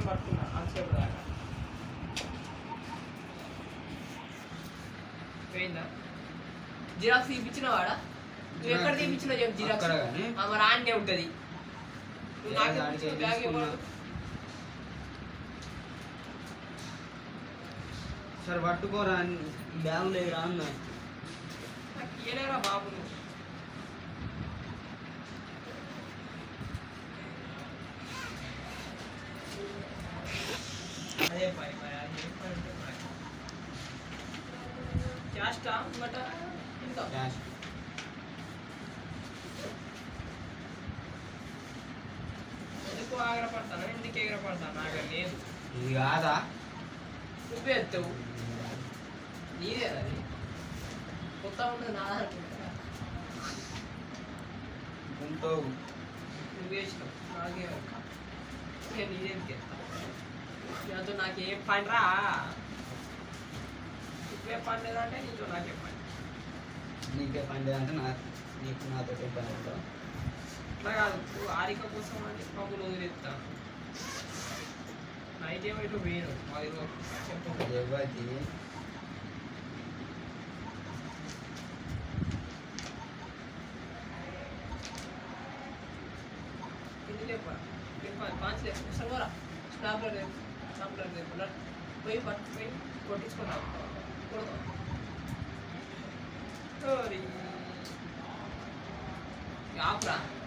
పట్టుకున్నా అంతసేపు దాకా పోయిందా జిరాక్స్ తీపిచ్చిన వాడా నువ్వు ఎక్కడ జిరాక్స్ తీపిచ్చినావు చెప్పు జిరాక్స్ అక్కడ కానీ. ఆ, మరి ఆన్నే ఉంటది నువ్వు ఏ, నాకు దానికి ఇప్పించిన బ్యాగ్ తీసుకున్నా. ఇవ్వడు. సరే పట్టుకోరా బ్యాగ్ లేదురా అన్న నాకు ఇయ్యలేరా బాబు నువ్వు అదే పని మరి అది ఏ పని అంటే మరి. క్యాస్టా బట ఇంకా క్యాష్ ఎందుకు ఆగ్రపడతాను ఎందుకు ఎగరపడతాను నాకు లేదు ఇది కాదా నువ్వే ఎత్తావు నీదే అది కొత్త ఉంటుంది నాదా అనుకుంటా ఉంటావు నువ్వే ఇష్టం నాకే ఒక. నేను నీదేం చేస్తా నాతో నాకేం పని రా నువ్వే పని లేదంటే నీతో నాకేం పని నీకే పని అంటే నా నీకు నాతో పని ఉంటావు అట్లా కాదు నువ్వు ఆరిక కోసం అని మమ్మల్ని వదిలేస్తాను నైట్ ఏమో ఇటు వేయను అది చెప్పు ఎవరి ఇది లేపా లేపా పాంచ్ లేపు సర్వరా స్నాప్లర్ లేపు స్నాప్లర్ లేపు రా. పోయి పట్టు పోయి కొట్టించుకున్నావు కొడతావు ఓరి. ఆపురా